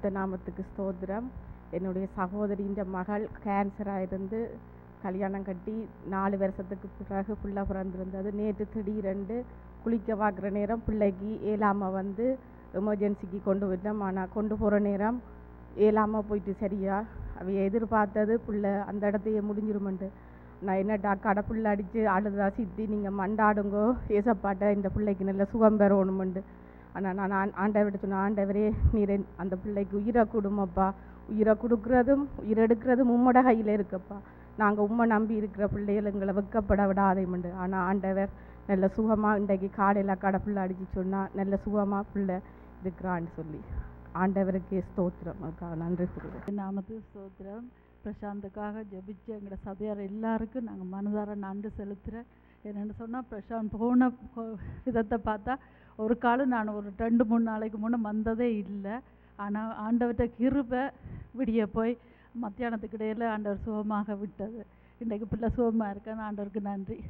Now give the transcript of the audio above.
பரிசுத்த நாமத்துக்கு ஸ்தோத்திரம் என்னுடைய சகோதரியின் மகள் கேன்சராக இருந்து கல்யாணம் கட்டி நாலு வருஷத்துக்கு பிறகு பிள்ளை பிறந்திருந்தது நேற்று திடீரென்று குளிக்க பார்க்குற நேரம் பிள்ளைக்கு ஏலாமல் வந்து எமர்ஜென்சிக்கு கொண்டு விட்டோம் ஆனால் கொண்டு போகிற நேரம் ஏலாமல் போயிட்டு சரியா அவ எதிர்பார்த்தது புள்ள அந்த இடத்தையே முடிஞ்சிருமெண்டு நான் என்னடா கடப்புள்ள அடித்து அழுதா சித்தி நீங்கள் மண்டாடுங்கோ ஏசப்பாட்ட இந்த பிள்ளைக்கு நல்ல சுகம் பெறணுமெண்டு ஆனால் நான் ஆண் ஆண்டவர்கிட்ட சொன்னேன் ஆண்டவரே நீர் என்- அந்த பிள்ளைக்கு உயிரை கொடுமப்பா உயிரை கொடுக்குறதும் உயிரெடுக்கிறதும் உம்மோட கையில் இருக்கப்பா நாங்கள் உம்மை நம்பி இருக்கிற பிள்ளைகள் எங்களை வெக்கப்பட விடாதைமுண்டு ஆனால் ஆண்டவர் நல்ல சுகமாக இன்றைக்கு காலையில் கடப்புள்ள அடித்து சொன்னால் நல்ல சுகமாக பிள்ளை இருக்கிறான்னு சொல்லி ஆண்டவருக்கே ஸ்தோத்திரம் அதுக்காக நன்றி கூறுவேன் நாமத்து ஸ்தோத்திரம் பிரசாந்துக்காக ஜெபிச்சு எங்களோட சபையார் எல்லாருக்கும் நாங்கள் மனதார நன்றி செலுத்துகிறேன் என்னென்னு சொன்னால் பிரசாந்த் போன கொ- விதத்தை பார்த்தா ஒரு காலம் நான் ஒரு ரெண்டு மூணு நாளைக்கு முன்னே வந்ததே இல்லை ஆனால் ஆண்டவர்கிட்ட கிருபை விடிய போய் மத்தியானத்துக்கு இடையில ஆண்டவர் சுகமாக விட்டது இன்றைக்கு பிள்ளை சுகமாக இருக்கேன்னு ஆண்டவருக்கு நன்றி